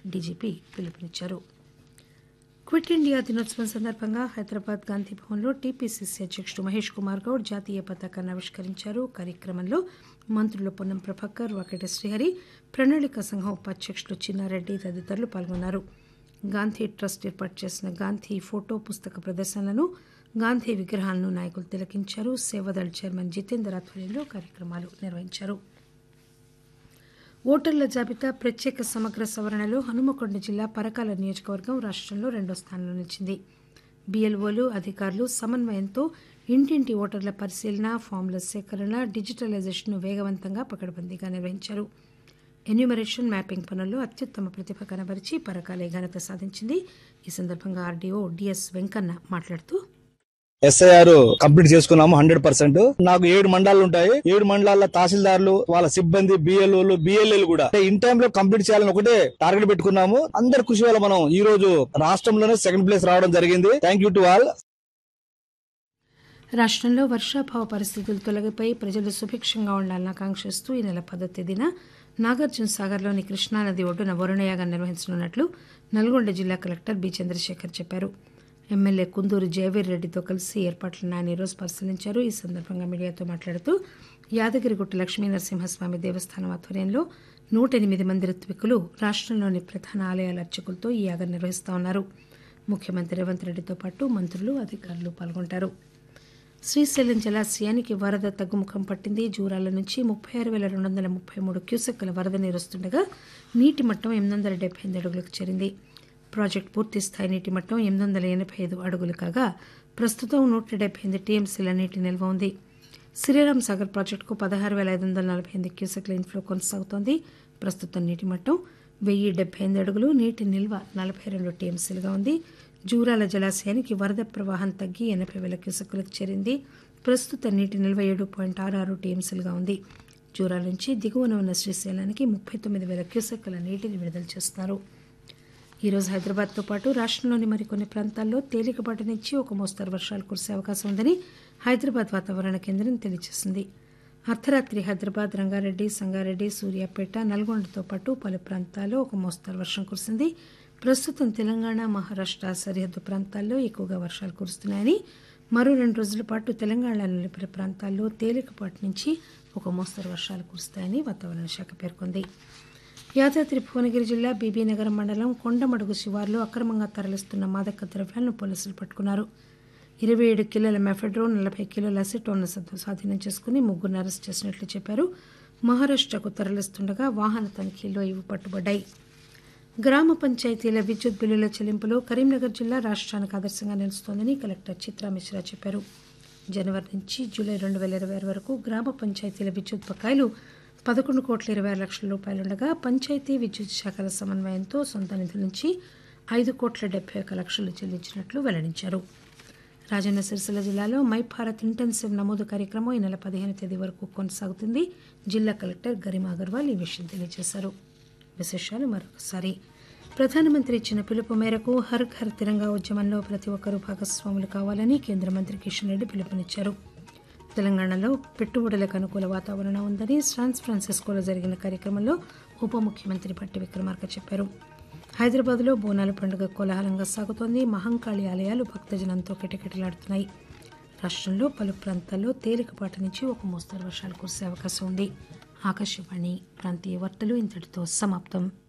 DGP పిలుపునిచ్చారు quit India దినోత్సవం సందర్భంగా హైదరాబాద్ గాంధీ భవన్లో టీపీసీసీ అధ్యక్షుడు మహేష్ కుమార్ గౌడ్ జాతీయ పతాకాన్ని ఆవిష్కరించారు కార్యక్రమంలో మంత్రులు పొన్నం ప్రభాకర్ వాకటి శ్రీహరి ప్రణాళిక సంఘం ఉపాధ్యక్షులు చిన్నారెడ్డి తదితరులు పాల్గొన్నారు గాంధీ ట్రస్ట్ ఏర్పాటు చేసిన గాంధీ ఫోటో పుస్తక ప్రదర్శనలను గాంధీ విగ్రహాలను నాయకులు తిలకించారు సేవాదళ్ చైర్మన్ జితేందర్ ఆధ్వర్యంలో కార్యక్రమాలు నిర్వహించారు ఓటర్ల జాబితా ప్రత్యేక సమగ్ర సవరణలో హనుమకొండ జిల్లా పరకాల నియోజకవర్గం రాష్ట్రంలో రెండో స్థానంలో నిలిచింది బీఎల్ఓలు అధికారులు సమన్వయంతో ఇంటింటి ఓటర్ల పరిశీలన ఫామ్ల సేకరణ డిజిటలైజేషన్ను వేగవంతంగా పకడ్బందీగా నిర్వహించారు ఎన్యూమరేషన్ మ్యాపింగ్ పనుల్లో అత్యుత్తమ ప్రతిభ కనబరిచి పరకాలే ఘనత సాధించింది ఈ సందర్భంగా ఆర్డీఓ డిఎస్ వెంకన్న మాట్లాడుతూ ఎస్ఐఆర్ కంప్లీట్ చేసుకున్నాము హండ్రెడ్ పర్సెంట్ నాకు ఏడు మండలాలు ఉంటాయి ఏడు మండలాల తహసీల్దార్లు వాళ్ళ సిబ్బంది బిఎల్ఓలు బిఎల్ఏలు కూడా ఇన్ టైమ్ లో కంప్లీట్ చేయాలని ఒకటే టార్గెట్ పెట్టుకున్నాము అందరి కృషి వల్ల మనం ఈ రోజు రాష్ట్రంలోనే సెకండ్ ప్లేస్ రావడం జరిగింది థ్యాంక్ యూ టు ఆల్ రాష్ట్రంలో వర్షాభావ పరిస్థితులు తొలగిపోయి ప్రజలు సుభిక్షంగా ఉండాలని ఆకాంక్షిస్తూ ఈ నెల పదో తేదీన నాగార్జున సాగర్లోని కృష్ణానది ఒడ్డున వరుణయాగం నిర్వహించనున్నట్లు నల్గొండ జిల్లా కలెక్టర్ బి చంద్రశేఖర్ చెప్పారు ఎమ్మెల్యే కుందూరు జయవీర్ రెడ్డితో కలిసి ఏర్పాట్లను ఆయన ఈరోజు పరిశీలించారు ఈ సందర్భంగా మీడియాతో మాట్లాడుతూ యాదగిరిగుట్ట లక్ష్మీ నరసింహస్వామి దేవస్థానం ఆధ్వర్యంలో నూట ఎనిమిది మంది ఋత్వికులు రాష్ట్రంలోని ప్రధాన ఆలయాల అర్చకులతో ఈ యాగం నిర్వహిస్తా ఉన్నారు ముఖ్యమంత్రి రేవంత్ రెడ్డితో పాటు మంత్రులు అధికారులు పాల్గొంటారు శ్రీశైలం జలాశయానికి వరద తగ్గుముఖం పట్టింది జూరాల నుంచి ముప్పై ఆరు వేల రెండు వందల ముప్పై మూడు క్యూసెక్కుల వరద నీరు వస్తుండగా నీటి మట్టం ఎనిమిది వందల డెబ్బై ఎనిమిది అడుగులకు చేరింది ప్రాజెక్టు పూర్తి స్థాయి నీటి మట్టం ఎనిమిది వందల ఎనభై ఐదు అడుగులు కాగా ప్రస్తుతం నూట డెబ్బై ఎనిమిది టీఎంసీల నీటి నిల్వ ఉంది శ్రీరామ్ సాగర్ ప్రాజెక్టుకు పదహారు వేల ఐదు వందల నలభై ఎనిమిది క్యూసెక్ల ఇన్ఫ్లో కొనసాగుతోంది ప్రస్తుతం నీటి మట్టం వెయ్యి డెబ్బై ఎనిమిది అడుగులు నీటి నిల్వ నలభై రెండు టీఎంసీలుగా ఉంది జూరాల జలాశయానికి వరద ప్రవాహం తగ్గి ఎనభై వేల క్యూసెక్కులకు చేరింది ప్రస్తుత నీటి నిల్వ ఏడు పాయింట్ ఆరు ఆరు టీఎంసీలుగా ఉంది జూరాల నుంచి దిగువన ఉన్న శ్రీశైలానికి ముప్పై తొమ్మిది వేల క్యూసెక్కుల నీటిని విడుదల చేస్తున్నారు ఈరోజు హైదరాబాద్తో పాటు రాష్ట్రంలోని మరికొన్ని ప్రాంతాల్లో తేలికపాటి నుంచి ఒక మోస్తరు వర్షాలు కురిసే అవకాశం ఉందని హైదరాబాద్ వాతావరణ కేంద్రం తెలియజేసింది అర్ధరాత్రి హైదరాబాద్ రంగారెడ్డి సంగారెడ్డి సూర్యాపేట నల్గొండతో పాటు పలు ప్రాంతాల్లో ఒక మోస్తరు వర్షం కురిసింది ప్రస్తుతం తెలంగాణ మహారాష్ట్ర సరిహద్దు ప్రాంతాల్లో ఎక్కువగా వర్షాలు కురుస్తున్నాయని మరో రెండు రోజుల పాటు తెలంగాణలోని పలు ప్రాంతాల్లో తేలికపాటి నుంచి ఒక మోస్తరు వర్షాలు కురుస్తాయని వాతావరణ శాఖ పేర్కొంది యాదాద్రి భువనగిరి జిల్లా బీబీనగరం మండలం కొండమడుగు శివార్లో అక్రమంగా తరలిస్తున్న మాదక ద్రవ్యాలను పోలీసులు పట్టుకున్నారు ఇరవై ఏడు కిలోల మెఫెడ్రోన్ నలభై కిలోల అసిటోన్ స్వాధీనం చేసుకుని ముగ్గురిని అరెస్ట్ చేసినట్లు చెప్పారు మహారాష్ట్రకు తరలిస్తుండగా వాహన తనిఖీల్లో ఇవి పట్టుబడ్డాయి గ్రామ పంచాయతీల విద్యుత్ బిల్లుల చెల్లింపులో కరీంనగర్ జిల్లా రాష్ట్రానికి ఆదర్శంగా నిలుస్తోందని కలెక్టర్ చిత్రా మిశ్రా చెప్పారు జనవరి నుంచి జూలై రెండు వేల ఇరవై ఆరు వరకు గ్రామ పంచాయతీల విద్యుత్ బకాయిలు పదకొండు కోట్ల ఇరవై ఆరు లక్షల రూపాయలుండగా పంచాయతీ విద్యుత్ శాఖల సమన్వయంతో సొంత నిధుల నుంచి ఐదు కోట్ల డెబ్బై ఒక్క లక్షలు చెల్లించినట్లు వెల్లడించారు రాజన్న సిరిసిల్ల జిల్లాలో మై భారత్ ఇంటెన్సివ్ నమోదు కార్యక్రమం ఈ నెల పదిహేను తేదీ వరకు కొనసాగుతుంది జిల్లా కలెక్టర్ గరిమా అగర్వాల్ ఈ విషయం తెలియజేశారు విశేషాలు మరొకసారి ప్రధానమంత్రి ఇచ్చిన పిలుపు మేరకు హర్ ఘర్ తిరంగా ఉద్యమంలో ప్రతి ఒక్కరూ భాగస్వాములు కావాలని కేంద్ర మంత్రి కిషన్ రెడ్డి పిలుపునిచ్చారు తెలంగాణలో పెట్టుబడులకు అనుకూల వాతావరణం ఉందని శాన్ ఫ్రాన్సిస్కోలో జరిగిన కార్యక్రమంలో ఉప ముఖ్యమంత్రి భట్టి విక్రమార్క చెప్పారు హైదరాబాద్లో బోనాల పండుగ కోలాహలంగా సాగుతోంది మహంకాళి ఆలయాలు భక్తజనంతో కిటకిటలాడుతున్నాయి రాష్ట్రంలో పలు ప్రాంతాల్లో తేలికపాటి నుంచి ఒక మోస్తరు వర్షాలు కురిసే అవకాశం ఉంది ఆకాశవాణి ప్రాంతీయ వార్తలు ఇంతటితో సమాప్తం